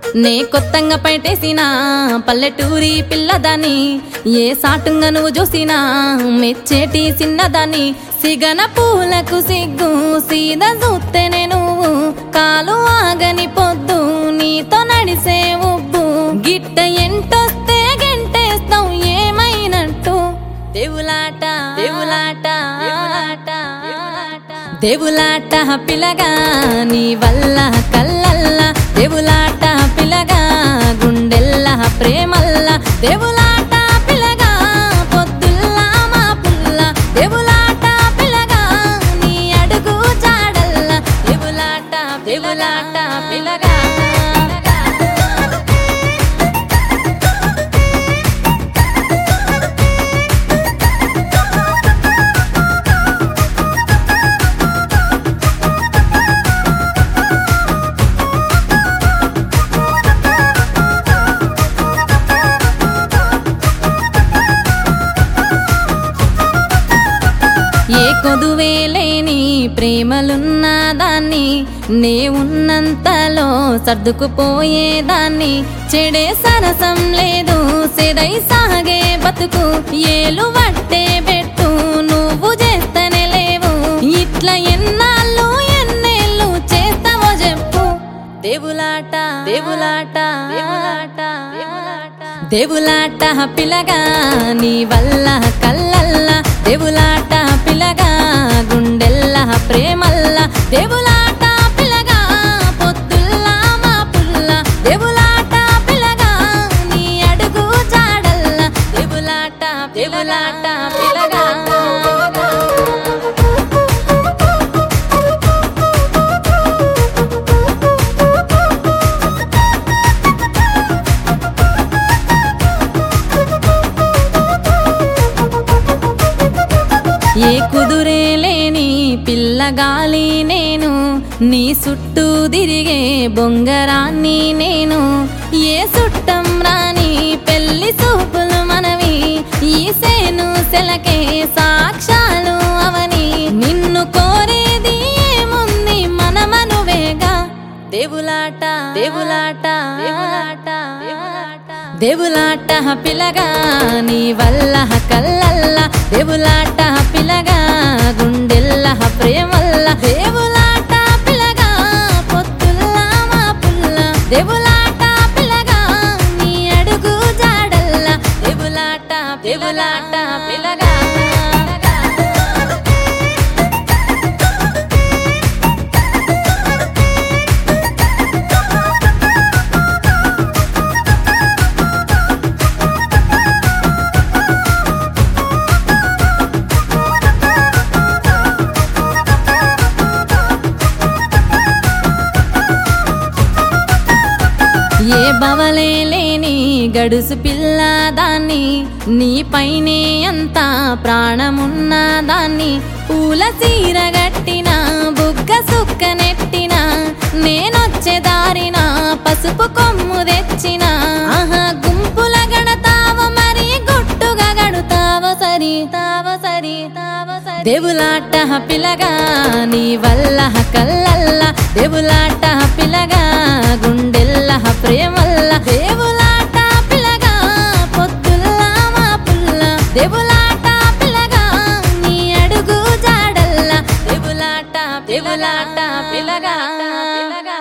నే కొత్తంగా పైటేసిన పల్లెటూరి పిల్లదాని ఏ సాటుంగా నువ్వు చూసినా మెచ్చేటి చిన్నదాని సిగన పూలకు సిగ్గు సీద చూస్తేనే నువ్వు కాలు ఆగని పొద్దు నీతో నడిసే ఉబ్బు గిట్ట ఎంటొస్తే గెంటేస్తావు ఏమైనట్టు దేవులాట దేవులాట దేవులాట దేవులాట పిల్లగా నీ వల్ల కల్లల్లా దేవులాట పిల్లగా గుండెల్ల ప్రేమల్ల దేవులాట పిల్లగా పొద్దుల్లా మా పుల్ల దేవులాట పిల్లగా నీ అడుగు జాడల్ల దేవులాట దేవులాట పిల్లగా ఏ కొదువే లేని ప్రేమలున్న దాన్ని నే ఉన్నంతలో సర్దుకుపోయేదాన్ని చెడే సరసం లేదు సెదై సాగే బతుకు ఏలు వట్టే పెట్టు నువ్వు చేస్తనే లేవు ఇట్లా ఎన్నాళ్ళు ఎన్నేళ్ళు చేస్తావో చెప్పు దేవులాట దేవులాట దేవులాట దేవులాట పిల్లగా నీ వల్ల కల్లల్లా దేవులాట పిల్లగా గుండెల్ల ప్రేమల్ల దేవులాట పిల్లగా పొద్దుల్లా మా పుల్ల దేవులాట పిల్లగా నీ అడుగు జాడల్ల దేవులాట దేవులాట పిల్లగా ఏ కుదురే లేని పిల్లగాలి నేను నీ చుట్టూ తిరిగే బొంగరాన్ని నేను ఏ చుట్టం రాని పెళ్లి చూపులు మనవి ఈ సేను సెలకే సాక్ష్యాలు అవని నిన్ను కోరేది ఏముంది మనమనువేగా దేవులాట దేవులాట దేవులాట దేవులాట పిల్లగా నీ వల్ల కల్లల్ల దేవులాట పిల్లగా గుండెల్ల ప్రేమల్ల దేవులాట పిల్లగా పొత్తుల్లా మా పుల్ల దేవులాట పిల్లగా నీ అడుగు జాడల్ల దేవులాట దేవులాట పిల్లగా ఏ బవలే లేని గడుసు పిల్ల దాన్ని నీ పైనే అంత ప్రాణమున్న దాన్ని పూల సీర గట్టిన బుగ్గ సుక్క నెట్టిన నేనొచ్చే దారిన పసుపు కొమ్ము తెచ్చిన ఆహా గుంపుల గడతావ మరి గుట్టుగా గడుతావ సరి తావ సరి తావ సరి దేవులాట పిల్లగా నీ వల్ల కల్లల్ల దేవులాట పిల్లగా గుండెల్ల ప్రేమల్ల దేవులాట పిల్లగా పొద్దుల్లా మా పుల్ల దేవులాట పిల్లగా నీ అడుగు జాడల్ల దేవులాట దేవులాట పిల్లగా పిల్లగా